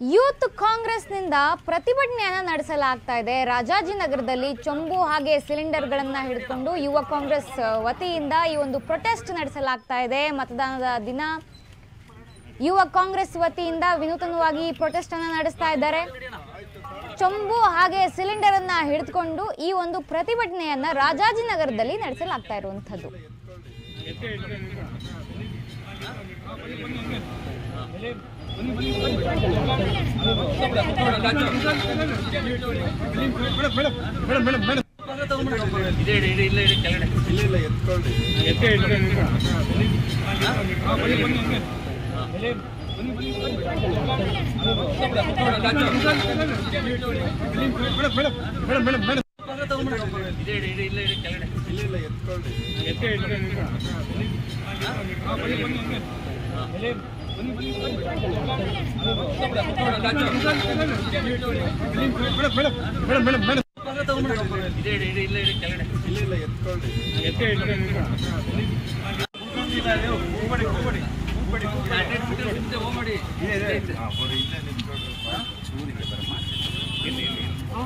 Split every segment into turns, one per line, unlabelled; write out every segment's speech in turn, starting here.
youth ಕಾಂಗ್ರೆಸ್ನಿಂದ ಪ್ರತಿಭಟನೆಯನ್ನ ನಡೆಸಲಾಗ್ತಾ ಇದೆ ರಾಜಾಜಿನಗರದಲ್ಲಿ ಚೊಂಬು ಹಾಗೆ ಸಿಲಿಂಡರ್ಗಳನ್ನ ಹಿಡಿದುಕೊಂಡು ಯುವ ಕಾಂಗ್ರೆಸ್ ವತಿಯಿಂದ ಈ ಒಂದು ಪ್ರೊಟೆಸ್ಟ್ ನಡೆಸಲಾಗ್ತಾ ಇದೆ ಮತದಾನದ ದಿನ ಯುವ ಕಾಂಗ್ರೆಸ್ ವತಿಯಿಂದ ವಿನೂತನವಾಗಿ ಪ್ರೊಟೆಸ್ಟ್ ಅನ್ನ ನಡೆಸ್ತಾ ಇದ್ದಾರೆ ಚೊಂಬು ಹಾಗೆ ಸಿಲಿಂಡರ್ ಅನ್ನ ಹಿಡಿದುಕೊಂಡು ಈ ಒಂದು ಪ್ರತಿಭಟನೆಯನ್ನ ರಾಜಾಜಿನಗರದಲ್ಲಿ ನಡೆಸಲಾಗ್ತಾ ಇರುವಂತದ್ದು
ಇದೆ ಇದೆ ಇದೆ ಇಲ್ಲ ಇದೆ ಕೆಳಗಡೆ
ಇಲ್ಲ ಇಲ್ಲ ಎತ್ಕೊಳ್ಳಿ
ಇದೆ ಇದೆ ಇದೆ ಇಲ್ಲ ಇದೆ ಕೆಳಗಡೆ
ಇಲ್ಲ ಇಲ್ಲ ಎತ್ಕೊಳ್ಳಿ
ಇದೆ ಇದೆ ಇದೆ ಇಲ್ಲ ಇದೆ ಕೆಳಗಡೆ
ಇಲ್ಲ ಇಲ್ಲ ಎತ್ಕೊಳ್ಳಿ
ಹಂಡ್ರೆಡ್ ಫೀಟ್ ಮುಂದೆ ಹೋಗ್ ಮಾಡಿ
ಇಲ್ಲೇ ನಿಂತ್ಕೊಳ್ರಪ್ಪ ಊರಿಗೆ ಬರಮ್ಮ ಇಲ್ಲಿ ಇಲ್ಲಿ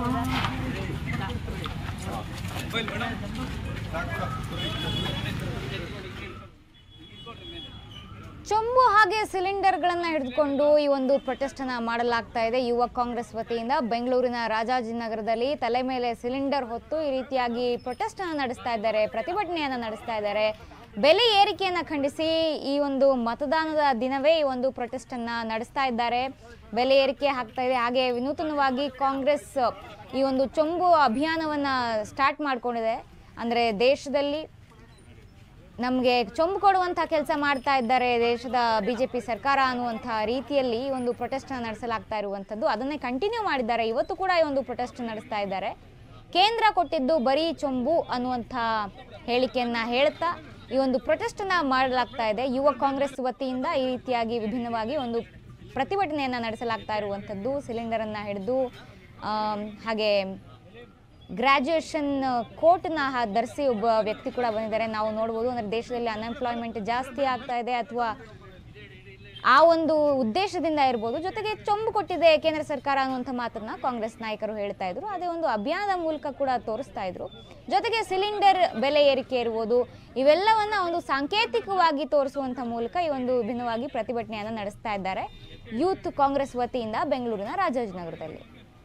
ಚೊಂಬು ಹಾಗೆ ಸಿಲಿಂಡರ್ಗಳನ್ನ ಹಿಡಿದುಕೊಂಡು ಈ ಒಂದು ಪ್ರೊಟೆಸ್ಟ್ ಅನ್ನ ಮಾಡಲಾಗ್ತಾ ಇದೆ ಯುವ ಕಾಂಗ್ರೆಸ್ ವತಿಯಿಂದ ಬೆಂಗಳೂರಿನ ರಾಜಾಜಿನಗರದಲ್ಲಿ ತಲೆ ಮೇಲೆ ಸಿಲಿಂಡರ್ ಹೊತ್ತು ಈ ರೀತಿಯಾಗಿ ಪ್ರೊಟೆಸ್ಟ್ ಅನ್ನ ನಡೆಸ್ತಾ ಇದ್ದಾರೆ ಪ್ರತಿಭಟನೆಯನ್ನ ನಡೆಸ್ತಾ ಇದ್ದಾರೆ ಬೆಲೆ ಏರಿಕೆಯನ್ನ ಖಂಡಿಸಿ ಈ ಒಂದು ಮತದಾನದ ದಿನವೇ ಈ ಒಂದು ಪ್ರೊಟೆಸ್ಟ್ ಅನ್ನ ನಡೆಸ್ತಾ ಇದ್ದಾರೆ ಬೆಲೆ ಏರಿಕೆ ಆಗ್ತಾ ಇದೆ ಹಾಗೆ ವಿನೂತನವಾಗಿ ಕಾಂಗ್ರೆಸ್ ಈ ಒಂದು ಚೊಂಬು ಅಭಿಯಾನವನ್ನ ಸ್ಟಾರ್ಟ್ ಮಾಡ್ಕೊಂಡಿದೆ ಅಂದ್ರೆ ದೇಶದಲ್ಲಿ ನಮಗೆ ಚೊಂಬು ಕೊಡುವಂಥ ಕೆಲಸ ಮಾಡ್ತಾ ಇದ್ದಾರೆ ದೇಶದ ಬಿಜೆಪಿ ಸರ್ಕಾರ ಅನ್ನುವಂಥ ರೀತಿಯಲ್ಲಿ ಈ ಒಂದು ಪ್ರೊಟೆಸ್ಟ್ ನಡೆಸಲಾಗ್ತಾ ಇರುವಂಥದ್ದು ಅದನ್ನೇ ಕಂಟಿನ್ಯೂ ಮಾಡಿದ್ದಾರೆ ಇವತ್ತು ಕೂಡ ಈ ಒಂದು ಪ್ರೊಟೆಸ್ಟ್ ನಡೆಸ್ತಾ ಇದ್ದಾರೆ ಕೇಂದ್ರ ಕೊಟ್ಟಿದ್ದು ಬರೀ ಚೊಂಬು ಅನ್ನುವಂಥ ಹೇಳಿಕೆಯನ್ನ ಹೇಳ್ತಾ ಈ ಒಂದು ಪ್ರೊಟೆಸ್ಟ್ ಅನ್ನ ಮಾಡಲಾಗ್ತಾ ಇದೆ ಯುವ ಕಾಂಗ್ರೆಸ್ ವತಿಯಿಂದ ಈ ರೀತಿಯಾಗಿ ವಿಭಿನ್ನವಾಗಿ ಒಂದು ಪ್ರತಿಭಟನೆಯನ್ನ ನಡೆಸಲಾಗ್ತಾ ಇರುವಂಥದ್ದು ಸಿಲಿಂಡರ್ ಅನ್ನ ಹಿಡಿದು ಆಮ್, ಹಾಗೆ ಗ್ರಾಜುಯೇಷನ್ ಕೋಟ್ನ ಧರಿಸಿ ಒಬ್ಬ ವ್ಯಕ್ತಿ ಕೂಡ ಬಂದಿದ್ದಾರೆ ನಾವು ನೋಡ್ಬೋದು ಅಂದ್ರೆ ದೇಶದಲ್ಲಿ ಅನ್ಎಂಪ್ಲಾಯ್ಮೆಂಟ್ ಜಾಸ್ತಿ ಆಗ್ತಾ ಇದೆ ಅಥವಾ ಆ ಒಂದು ಉದ್ದೇಶದಿಂದ ಇರ್ಬೋದು ಜೊತೆಗೆ ಚೊಂಬು ಕೊಟ್ಟಿದೆ ಕೇಂದ್ರ ಸರ್ಕಾರ ಅನ್ನುವಂಥ ಮಾತನ್ನ ಕಾಂಗ್ರೆಸ್ ನಾಯಕರು ಹೇಳ್ತಾ ಇದ್ರು ಅದೇ ಒಂದು ಅಭಿಯಾನದ ಮೂಲಕ ಕೂಡ ತೋರಿಸ್ತಾ ಇದ್ರು ಜೊತೆಗೆ ಸಿಲಿಂಡರ್ ಬೆಲೆ ಏರಿಕೆ ಇರ್ಬೋದು ಇವೆಲ್ಲವನ್ನ ಒಂದು ಸಾಂಕೇತಿಕವಾಗಿ ತೋರಿಸುವಂಥ ಮೂಲಕ ಈ ಒಂದು ವಿಭಿನ್ನವಾಗಿ ಪ್ರತಿಭಟನೆಯನ್ನ ನಡೆಸ್ತಾ ಇದ್ದಾರೆ ಯೂತ್ ಕಾಂಗ್ರೆಸ್ ವತಿಯಿಂದ ಬೆಂಗಳೂರಿನ ರಾಜಾಜಿನಗರದಲ್ಲಿ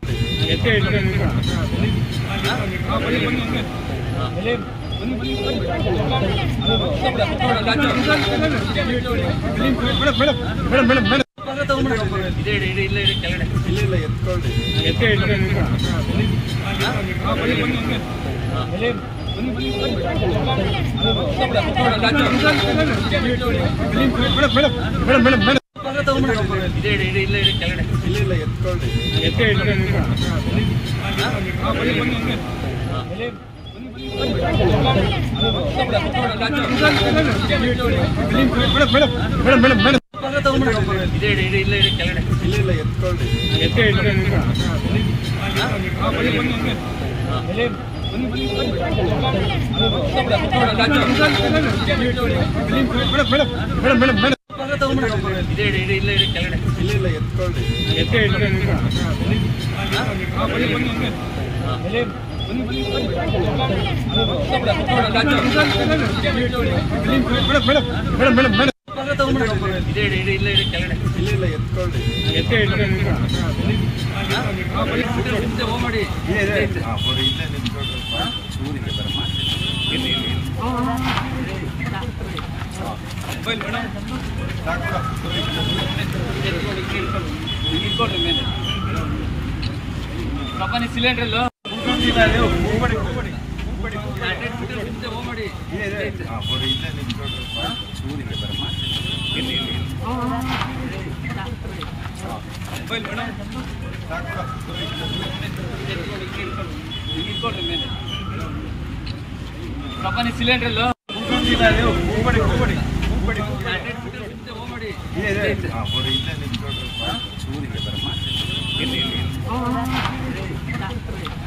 ಇದೆ ಇದೆ ಇದೆ ಇಲ್ಲ ಇದೆ ಕೆಳಗಡೆ
ಇಲ್ಲ ಇಲ್ಲ ಎತ್ಕೊಳ್ಳಿ
ಇದೆ ಇದೆ ಇದೆ ಇಲ್ಲ ಇದೆ ಕೆಳಗಡೆ
ಇಲ್ಲ ಇಲ್ಲ ಎತ್ಕೊಳ್ಳಿ
ಇದೆ ಇದೆ ಇದೆ ಇಲ್ಲ ಇದೆ ಕೆಳಗಡೆ
ಇಲ್ಲ ಇಲ್ಲ ಎತ್ಕೊಳ್ಳಿ
ಇದೆ ಇದೆ ಇದೆ ಇಲ್ಲ ಇದೆ ಕೆಳಗಡೆ
ಇಲ್ಲ ಇಲ್ಲ ಎತ್ಕೊಳ್ಳಿ
ಇದೆ ಇದೆ ಇದೆ ಇಲ್ಲ ಇದೆ ಕೆಳಗಡೆ
ಇಲ್ಲ ಇಲ್ಲ ಎತ್ಕೊಳ್ಳಿ
ಹಂಡ್ರೆಡ್ ಫೀಟ್ ಮುಂದೆ ಹೋಗ್ ಮಾಡಿ
ಇಲ್ಲೇ ನಿಂತ್ಕೊಳ್ರಪ್ಪ ಊರಿಗೆ ಬರಮ್ಮ ಇಲ್ಲಿ ಇಲ್ಲಿ ಇಲ್ಲಿ
ಇಟ್ಕೊಳ್ರಿ ಮೇಲೆ ಕಬ್ಬನಿ ಸಿಲಿಂಡರ್ ಹಂಡ್ರೆಡ್ ಫೀಟ್ ಮುಂದೆ ಹೋಗ್ ಮಾಡಿ
ಇಲ್ಲೇ ನಿಂತ್ಕೊಳ್ರಪ್ಪ ಊರಿಗೆ ಬರಮ್ಮ ಇಲ್ಲಿ ಇಲ್ಲಿ ಇಲ್ಲಿ
ಇಟ್ಕೊಳ್ರಿ ಮೇಲೆ ಕಬ್ಬನಿ ಸಿಲಿಂಡರ್ ಹಂಡ್ರೆಡ್ ಫೀಟ್ ಮುಂದೆ ಹೋಗ್ ಮಾಡಿ
ಇಲ್ಲೇ ನಿಂತ್ಕೊಳ್ರಪ್ಪ ಊರಿಗೆ ಬರಮ್ಮ ಇಲ್ಲಿ ಇಲ್ಲಿ ಇಲ್ಲಿ